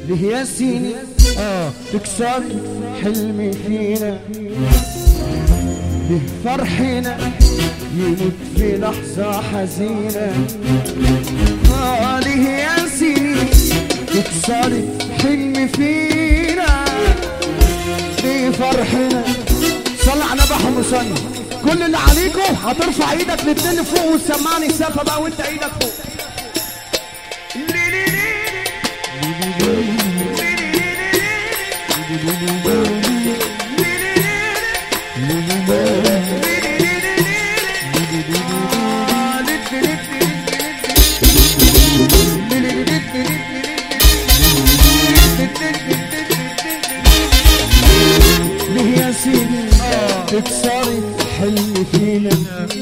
ليه يا سيدي اه تكسر حلمي فينا ليه فرحنا يموت في لحظة حزينة آه ليه يا سيدي تكسر حلمي فينا ليه فرحنا صلى على نبي محمد صلى كل اللي عليكم هترفع ايدك الاتنين فوق وتسمعني السقفه بقى وانت ايدك فوق ليه يا سيدي تكسري حلمي فينا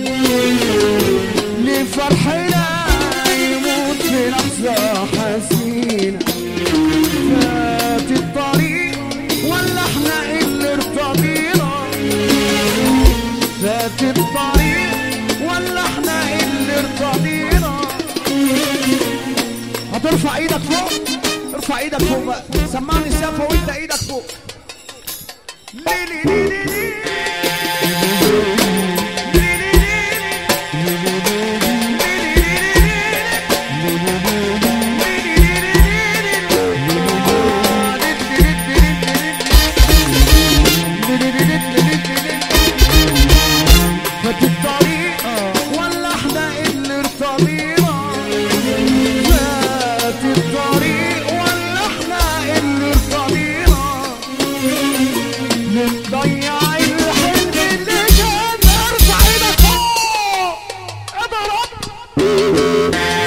ليه فرحنا يموت في لحظة حزينة فات الطريق ولا احنا اللي ارتضينا فات الطريق ولا احنا اللي ارتضينا هترفع ايدك فوق ارفع ايدك فوق بقى سمعني السقف وانت ايدك فوق لي لي لي لي لي. فات الطريق ولا احنا اللي ارتضينا فات الطريق ولا احنا اللي ارتضينا نضيع الحلم اللي كان ارفع ايدك فوق اضرب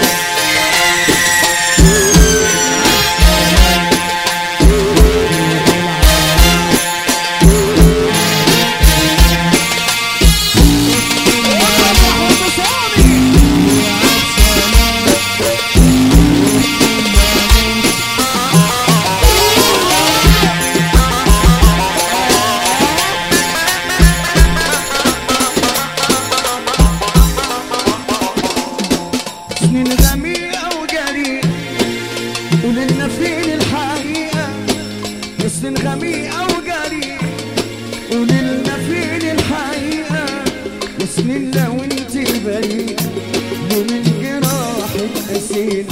سنين غميقة وجريئة قولنا فين الحقيقة يا سنين غميقة وجريئة قولنا فين الحقيقة يا سنين لو انت بريئة ومن جراحك أسير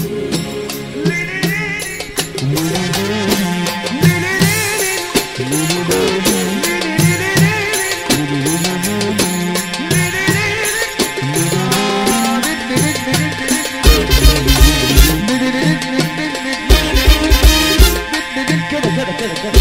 كده كده كده كده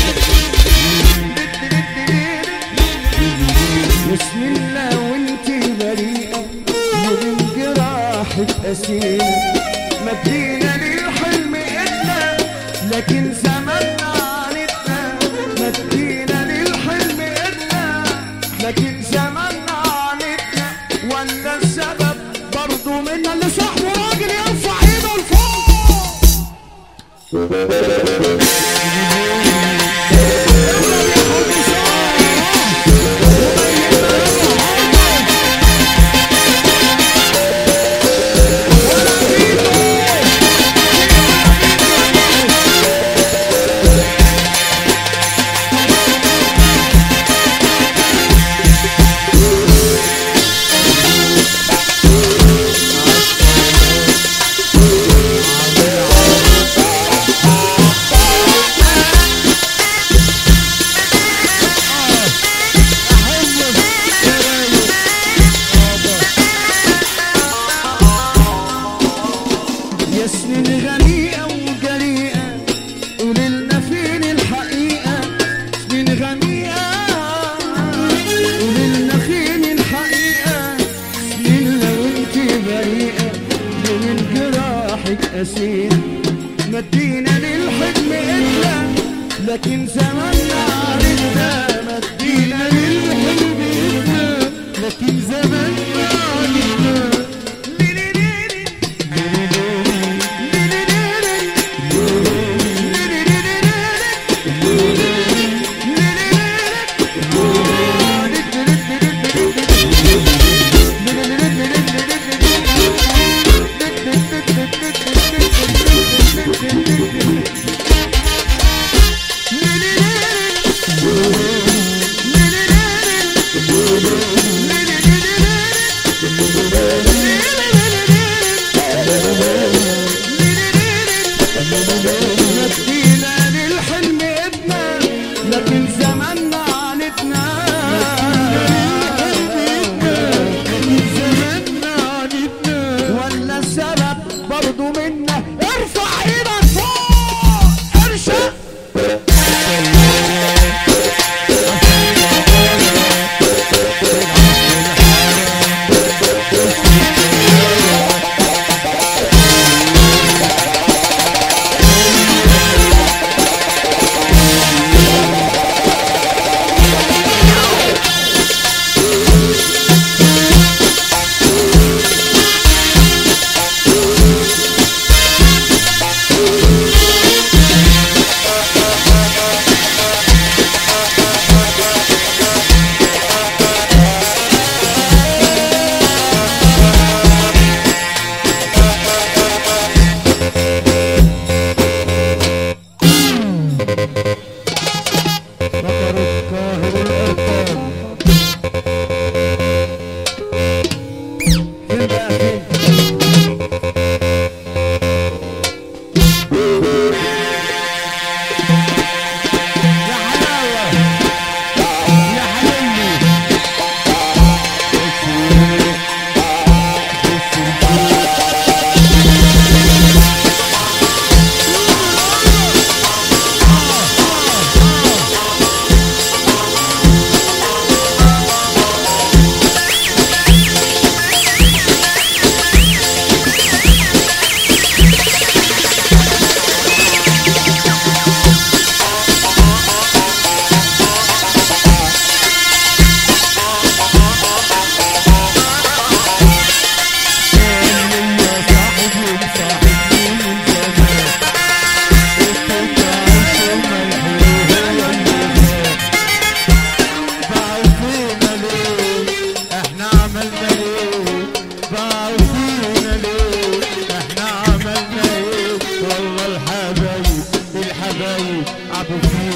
بسم الله وانت بريئة ومن جراحك أسيرة مدينا للحلم إلا لكن زماننا عنتنا مدينا للحلم إلا لكن زماننا عنتنا ولا السبب برضو منا اللي صاحبه راجل يرفع ايده لفوق يا سنين غنيئة وجريئة قوللنا فين الحقيقة سنين غنيئة قوللنا فين الحقيقة سنين لو انت بريئة من جراحك أسير مدينا للحلم إلا لكن زماننا عرفنا مدينا للحلم إلا لكن زماننا عرفنا عليكم